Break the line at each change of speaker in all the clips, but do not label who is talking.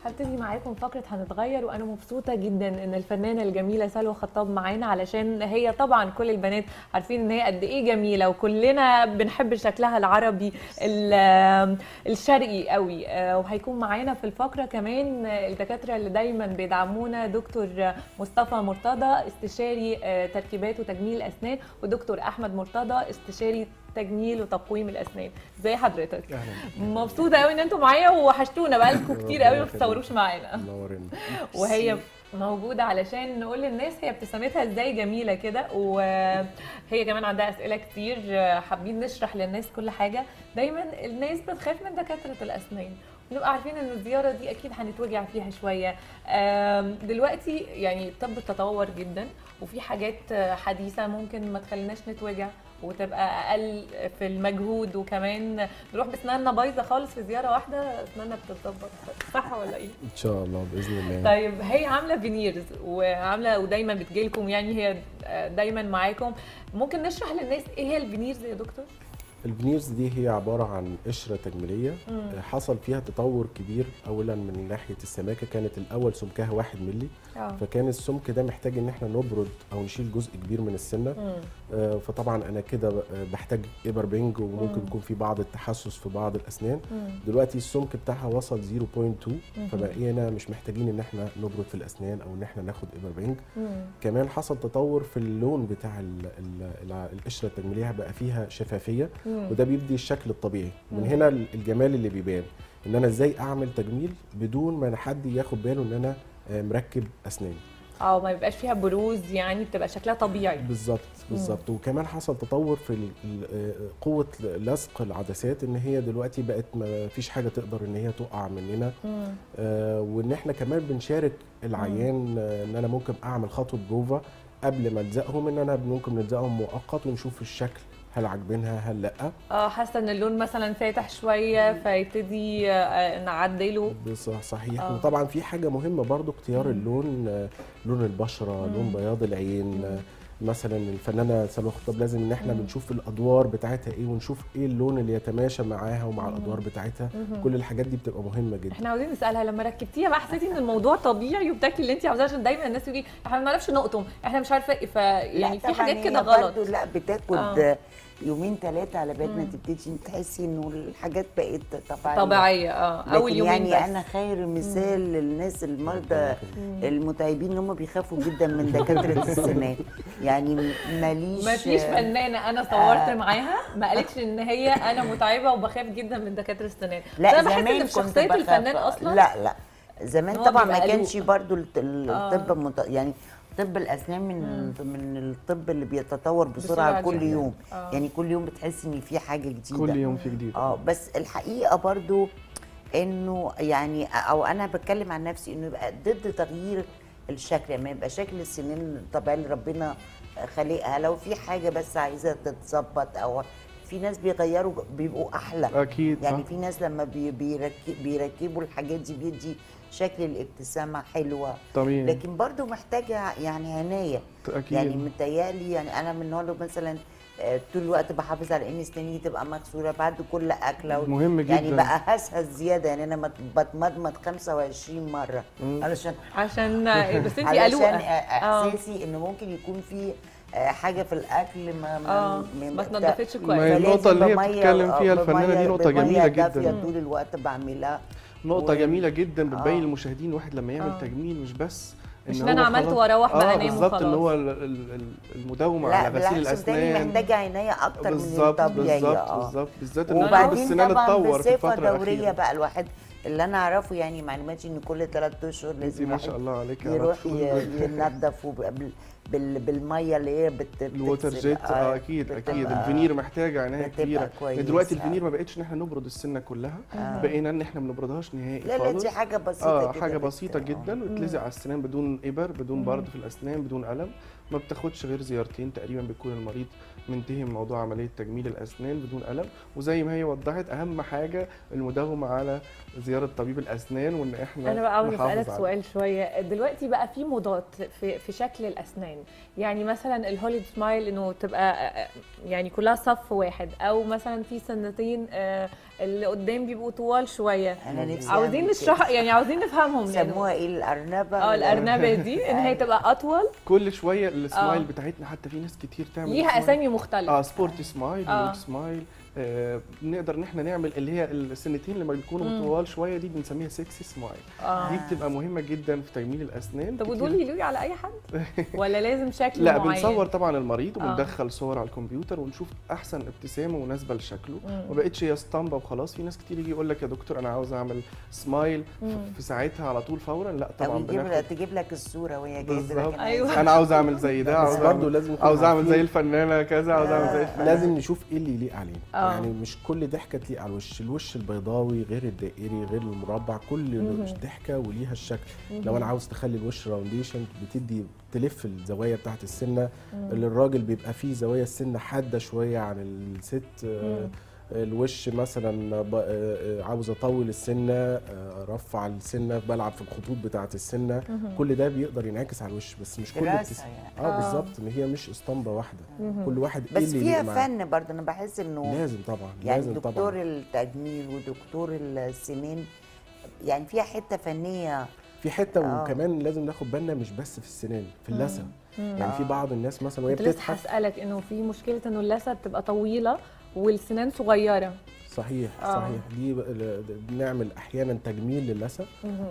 هبتدي معاكم فقره هنتغير وانا مبسوطه جدا ان الفنانه الجميله سلوى خطاب معانا علشان هي طبعا كل البنات عارفين ان هي قد ايه جميله وكلنا بنحب شكلها العربي ال- الشرقي قوي آه، وهيكون معانا في الفقره كمان الدكاتره اللي دايما بيدعمونا دكتور مصطفى مرتضى استشاري آه، تركيبات وتجميل الاسنان ودكتور احمد مرتضى استشاري تجميل وتقويم الاسنان ازي حضرتك
اهلا
مبسوطه قوي ان انتوا معايا وحشتونا بقالكم كتير قوي ما بتصوروش معانا
منورين
وهي موجوده علشان نقول للناس هي ابتسامتها ازاي جميله كده وهي كمان عندها اسئله كتير حابين نشرح للناس كل حاجه دايما الناس بتخاف من دكاتره الاسنان نبقى عارفين ان الزياره دي اكيد هنتوجع فيها شويه آم، دلوقتي يعني الطب تطور جدا وفي حاجات حديثه ممكن ما تخليناش نتوجع وتبقى اقل في المجهود وكمان نروح باسناننا بايظه خالص في زياره واحده اسناننا بتتظبط صح ولا ايه؟
ان شاء الله باذن الله
طيب هي عامله فينيرز وعامله ودايما بتجيلكم يعني هي دايما معاكم ممكن نشرح للناس ايه هي الفينيرز يا دكتور؟
الفينيرز دي هي عباره عن قشره تجميليه
مم.
حصل فيها تطور كبير اولا من ناحيه السماكه كانت الاول سمكها 1 مللي
اه
فكان السمك ده محتاج ان احنا نبرد او نشيل جزء كبير من السنه
مم.
آه، فطبعا انا كده ب- بحتاج ابر بنج وممكن
مم.
يكون في بعض التحسس في بعض الاسنان
مم.
دلوقتي السمك بتاعها وصل 0.2
مم.
فبقينا مش محتاجين ان احنا نبرد في الاسنان او ان احنا ناخد ابر بنج
مم.
كمان حصل تطور في اللون بتاع ال ال ال القشره التجميليه بقى فيها شفافيه
مم.
وده بيدي الشكل الطبيعي من
مم.
هنا ال- الجمال اللي بيبان ان انا ازاي اعمل تجميل بدون ما حد ياخد باله ان انا آه، مركب اسنان
اه ما يبقاش فيها بروز يعني بتبقى شكلها طبيعي
بالظبط بالظبط وكمان حصل تطور في ال- ال- آه، قوه لصق العدسات ان هي دلوقتي بقت ما فيش حاجه تقدر ان هي تقع مننا
مم.
آه، وان احنا كمان بنشارك العيان آه، ان انا ممكن اعمل خطوه بروفا قبل ما الزقهم ان انا ممكن نلزقهم مؤقت ونشوف الشكل هل عاجبينها هل لا
اه حاسه ان اللون مثلا فاتح شويه فيبتدي آه، نعدله
بص- صحيح
آه.
وطبعا في حاجه مهمه برضو اختيار
مم.
اللون آه، لون البشره
مم.
لون بياض العين
مم.
آه، مثلا الفنانه سلوى خطاب لازم ان احنا
مم.
بنشوف الادوار بتاعتها ايه ونشوف ايه اللون اللي يتماشى معاها ومع
مم.
الادوار بتاعتها
مهم.
كل الحاجات دي بتبقى مهمه جدا
احنا عاوزين نسالها لما ركبتيها بقى حسيتي ان الموضوع طبيعي وبتاكلي اللي انت عاوزاه عشان دايما الناس يقولي احنا ما بنعرفش نقطم احنا مش عارفه ايه فيعني
لا
في
طبعاً
حاجات كده
هي
غلط
برضو لا بتاخد
آه.
يومين ثلاثه على بال ما
مم.
تبتدي تحسي انه الحاجات بقت طبيعيه
طبيعيه اه اول
لكن
يومين
يعني
بس
انا خير مثال للناس المرضى
مم.
المتعبين اللي هم بيخافوا جدا من دكاتره السنان يعني ماليش
ما فيش فنانه انا صورت معاها ما قالتش ان هي انا متعبه وبخاف جدا من دكاتره السنان بس
لا
انا بحس
زمان
ان في
كنت
شخصيه
بخاف.
الفنان اصلا
لا لا زمان
إن هو
طبعا ما
بيبقى
كانش
قلوق.
برضو الت- ال-
آه.
الطب مت... يعني طب الاسنان من من الطب اللي بيتطور بسرعه,
بسرعة
كل
جداً.
يوم
آه.
يعني كل يوم بتحسي ان في حاجه جديده
كل يوم في جديد
اه بس الحقيقه برضو انه يعني او انا بتكلم عن نفسي انه يبقى ضد تغيير الشكل يعني ما يبقى شكل السنين الطبيعي اللي ربنا خالقها لو في حاجه بس عايزه تتظبط او في ناس بيغيروا بيبقوا احلى
اكيد
يعني
صح
في ناس لما بي بيركب بيركبوا الحاجات دي بيدي شكل الابتسامه حلوه
طبيعي
لكن برضو محتاجه يعني عنايه
اكيد
يعني متهيألي يعني انا من النوع اللي مثلا آه، طول الوقت بحافظ على ان اسناني تبقى مغسوله بعد كل اكله
مهم جدا
يعني بقى هسهس زياده يعني انا مت- بتمضمض 25 مره
مم.
علشان
عشان بس انت
علشان
قلوقه
آه، احساسي ان ممكن يكون في آه، حاجه في الاكل ما
اه ما اتنضفتش
ما
كويس
هي النقطة اللي هي
فلازم
بتتكلم
بمية-
فيها الفنانة دي
بمية-
نقطة
بمية
جميلة
دافية
جدا
طول الوقت بعملها
نقطة
و-
جميلة جدا بتبين
آه.
للمشاهدين الواحد لما يعمل
آه.
تجميل مش بس
مش
إن
اللي انا
هو
عملته
خلاص-
واروح بقى
اه
انام
بالظبط اللي
وخلاص
هو ال- ال- ال- المداومة
لا
على غسيل
بالعكس بالتالي
الأسنان
محتاجه عنايه اكتر من
بالظبط
الطبيعي
بالظبط
آه.
بالظبط بالذات ان طب
وبعدين
السنان
طبعا
اتطور في
بصفه
الفترة
دوريه
الأخيرة
بقى الواحد اللي انا اعرفه يعني معلوماتي ان كل ثلاث اشهر
انت
لازم
ما
الواحد
شاء الله عليك على
يروح
طول.
ي- ينظف وبال- بال- بالميه اللي هي بت
الووتر
بتغسل.
جيت اه اكيد اكيد
بتبقى-
الفينير محتاجه عنايه
بتبقى
كبيره
كويسة.
دلوقتي الفينير ما بقتش ان احنا نبرد السنه كلها
آه.
بقينا ان احنا ما بنبردهاش نهائي
لا لا
خالص
دي حاجه بسيطه
اه
كده
حاجه
بت-
بسيطه
آه.
جدا وتلزق على السنان بدون ابر بدون برد في الاسنان بدون قلم ما بتاخدش غير زيارتين تقريبا بيكون المريض منتهي من موضوع عمليه تجميل الاسنان بدون الم وزي ما هي وضحت اهم حاجه المداومه على زياره طبيب الاسنان وان احنا
انا بقى عاوز
نحافظ
اسالك
على-
سؤال شويه دلوقتي بقى في موضات في في شكل الاسنان يعني مثلا الهوليد سمايل انه تبقى آه، يعني كلها صف واحد او مثلا في سنتين آه، اللي قدام بيبقوا طوال شويه
انا نفسي
عاوزين
أعمل
نشرح
كده.
يعني عاوزين نفهمهم لأنه-
سموها ايه الارنبه
اه
ولا-
الارنبه دي ان هي تبقى اطول
كل شويه السمايل
آه.
بتاعتنا حتى في ناس كتير تعمل
ليها
سمايل.
اسامي مختلفه
اه سبورت سمايل
آه.
وود سمايل آه نقدر ان احنا نعمل اللي هي السنتين لما بيكونوا
مم.
طوال شويه دي بنسميها سكسي سمايل
اه
دي بتبقى مهمه جدا في تجميل الاسنان
طب
كتير-
ودول يلوي على اي حد ولا لازم شكل
لا
معين
بنصور طبعا المريض
آه.
وبندخل صور على الكمبيوتر ونشوف احسن ابتسامه مناسبه لشكله
مم.
ما بقتش هي اسطمبه وخلاص في ناس كتير يجي يقول لك يا دكتور انا عاوز اعمل سمايل
مم.
في ساعتها على طول فورا لا
او
طبعا
يجيب
بناخد
لك تجيب لك الصوره وهي جايه
بالظبط.
لك
أيوة.
انا عاوز اعمل زي ده
بس
عاوز
برضه
اعمل
لازم نكون
عاوز اعمل
عارفين-
زي الفنانه كذا عاوز اعمل زي الفنانه
لازم نشوف ايه اللي يليق علينا
آه.
يعني مش كل ضحكه تليق على الوش الوش البيضاوي غير الدائري غير المربع كل
مهم.
ضحكه وليها الشكل لو انا عاوز تخلي الوش راونديشن بتدي تلف الزوايا بتاعت السنه اللي الراجل بيبقى فيه زوايا السنه حاده شويه عن الست آه،
مم.
الوش مثلا ب- آه، آه، عاوز اطول السنه آه، ارفع السنه بلعب في الخطوط بتاعت السنه
مهم.
كل ده بيقدر ينعكس على الوش بس مش كل
دراسه
ابتس-
يعني
اه
آه.
بالظبط ان هي مش اسطمبه واحده
مهم.
كل واحد ايه
بس
اللي
فيها
يليق معاه.
فن برضه انا بحس انه
لازم طبعا
يعني
لازم
دكتور
طبعا
التجميل ودكتور السنين يعني فيها حته فنيه
في حته
آه.
وكمان لازم ناخد بالنا مش بس في السنان في اللثه
مم.
يعني في
آه.
بعض الناس مثلا وهي
كنت لسه
بتضحك
هسألك انه في مشكلة انه اللثة بتبقى طويلة والسنان صغيرة
صحيح
آه.
صحيح دي ب- ل- بنعمل احيانا تجميل للثه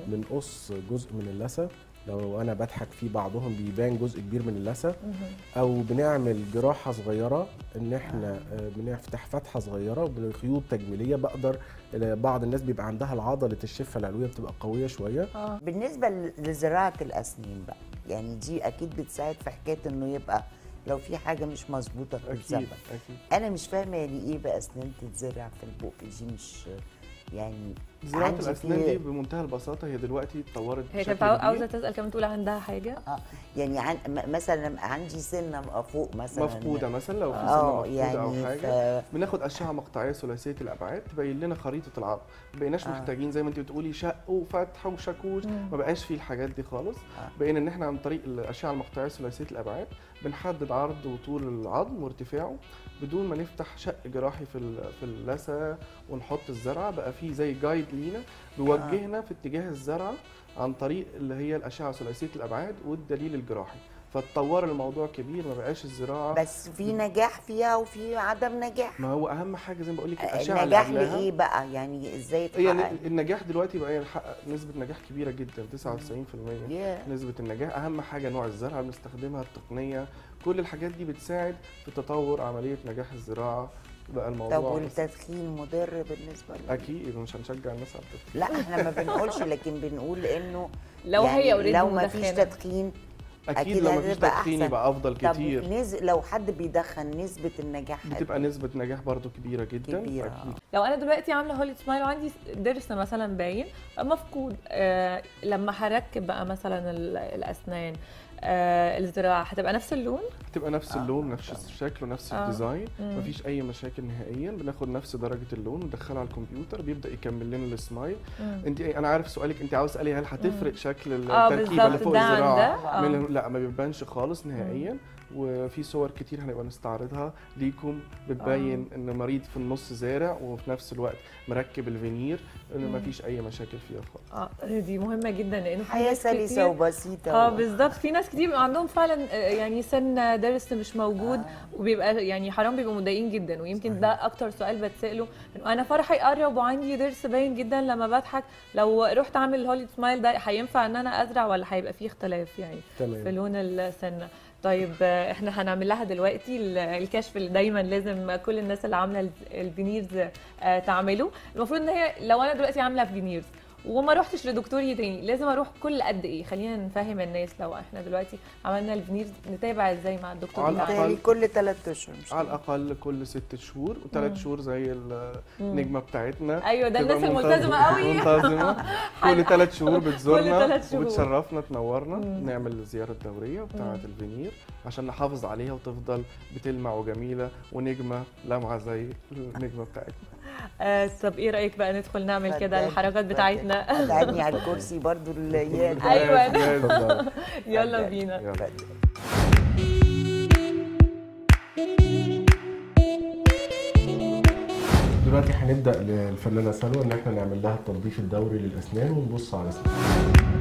بنقص جزء من اللثه لو انا بضحك في بعضهم بيبان جزء كبير من اللثه او بنعمل جراحه صغيره ان احنا آه، بنفتح فتحه صغيره بخيوط تجميليه بقدر آه، بعض الناس بيبقى عندها العضله الشفه العلويه بتبقى قويه شويه
اه
بالنسبه ل- لزراعه الاسنان بقى يعني دي اكيد بتساعد في حكايه انه يبقى لو في حاجه مش مظبوطه
اكيد
بتتظبط
اكيد
انا مش فاهمه يعني ايه بقى اسنان تتزرع في البق دي مش يعني
زراعه
عندي
الاسنان
في-
دي بمنتهى البساطه هي دلوقتي اتطورت
هي
بشكل
كانت عاو-
كبير.
عاوزة تسأل كمان تقول عندها حاجة
اه يعني عن م- مثلا لما عندي سنه فوق مثلا
مفقوده مثلا لو في سنه
اه
مفقوده
يعني
او
ف...
حاجه بناخد اشعه مقطعيه ثلاثيه الابعاد تبين لنا خريطه العظم ما بقيناش
آه.
محتاجين زي ما انت بتقولي شق وفتح وشاكوش
مم.
ما بقاش فيه الحاجات دي خالص
آه.
بقينا ان احنا عن طريق الاشعه المقطعيه ثلاثيه الابعاد بنحدد عرض وطول العظم وارتفاعه بدون ما نفتح شق جراحي في ال- في اللثه ونحط الزرعه بقى فيه زي جايد لينا بيوجهنا في اتجاه الزرعه عن طريق اللي هي الاشعه ثلاثيه الابعاد والدليل الجراحي فاتطور الموضوع كبير ما بقاش الزراعه
بس في نجاح فيها وفي عدم نجاح
ما هو اهم حاجه زي ما بقول لك الاشعه اللي
النجاح
قبلها
لايه بقى يعني ازاي
هي
يتحقق
ن- النجاح دلوقتي بقى يحقق نسبه نجاح كبيره جدا 99%
ياه.
نسبه النجاح اهم حاجه نوع الزرعه اللي بنستخدمها التقنيه كل الحاجات دي بتساعد في تطور عمليه نجاح الزراعه بقى الموضوع
طب
بس-
والتدخين مضر بالنسبه لنا
اكيد مش هنشجع الناس على التدخين
لا احنا ما بنقولش لكن بنقول انه
لو
يعني
هي اوريدي
لو ما فيش
مدخنة
تدخين
اكيد,
أكيد
لو مفيش
هتبقى
تدخين
أحسن.
يبقى افضل
طب
كتير
نز... لو حد بيدخن نسبه النجاح قد
بتبقى نسبه نجاح برضو كبيره جدا
كبيرة،
أكيد.
لو انا دلوقتي عامله هوليد سمايل وعندي ضرس مثلا باين مفقود آه لما هركب بقى مثلا ال- الاسنان آه الزراعه هتبقى نفس اللون
بتبقى نفس
آه،
اللون
ما
نفس
شاء الله.
الشكل ونفس
آه.
الديزاين
مم.
مفيش اي مشاكل نهائيا بناخد نفس درجه اللون وندخلها على الكمبيوتر بيبدا يكمل لنا السمايل
مم.
انت انا عارف سؤالك انت عاوز تسالي هل هتفرق شكل
اه
التركيبه اللي
بالظبط
فوق
ده عن
الزراعه
ده آه.
من لا ما بيبانش خالص نهائيا وفي صور كتير هنبقى نستعرضها ليكم بتبين ان مريض في النص زارع وفي نفس الوقت مركب الفينير ان
مم.
ما فيش اي مشاكل فيها خالص
اه دي مهمه جدا لانه في
حياه
ناس
سلسه
كتير
وبسيطه
اه
و-
بالظبط في ناس كتير بيبقى عندهم فعلا آه، يعني سن ضرس مش موجود
آه.
وبيبقى يعني حرام بيبقوا متضايقين جدا ويمكن ده اكتر سؤال بتساله إنه انا فرحي يقرب وعندي ضرس باين جدا لما بضحك لو رحت اعمل هوليد سمايل ده هينفع ان انا ازرع ولا هيبقى فيه اختلاف يعني في
تمام
لون السنه طيب آه، احنا هنعمل لها دلوقتي ال- الكشف اللي دايما لازم كل الناس اللي عامله الز- الفينيرز آه، تعمله المفروض ان هي لو انا دلوقتي عامله فينيرز وما روحتش لدكتور تاني لازم اروح كل قد ايه خلينا نفهم الناس لو احنا دلوقتي عملنا الفينير نتابع ازاي مع الدكتور
على
بتاعنا
بالتالي
الأقل.
كل ثلاث اشهر مش
على
كده؟
الاقل كل ست شهور وثلاث شهور زي النجمه بتاعتنا
ايوه ده
تبقى
الناس
منتظمة-
الملتزمه قوي
منتظمه كل ثلاث شهور بتزورنا
تلات شهور.
وبتشرفنا تنورنا نعمل الزياره الدوريه بتاعه الفينير عشان نحافظ عليها وتفضل بتلمع وجميله ونجمه لامعه زي النجمه بتاعتنا
آه طب ايه رايك بقى ندخل نعمل كده
فتاك-
الحركات
فتاك.
بتاعتنا
هتقعدني على الكرسي برضو الاياد
أيوة.
لازم- لازم.
يلا
فتاك.
بينا
يلا.
دلوقتي هنبدا للفنانه سلوى ان احنا نعمل لها التنظيف الدوري للاسنان ونبص على اسنانها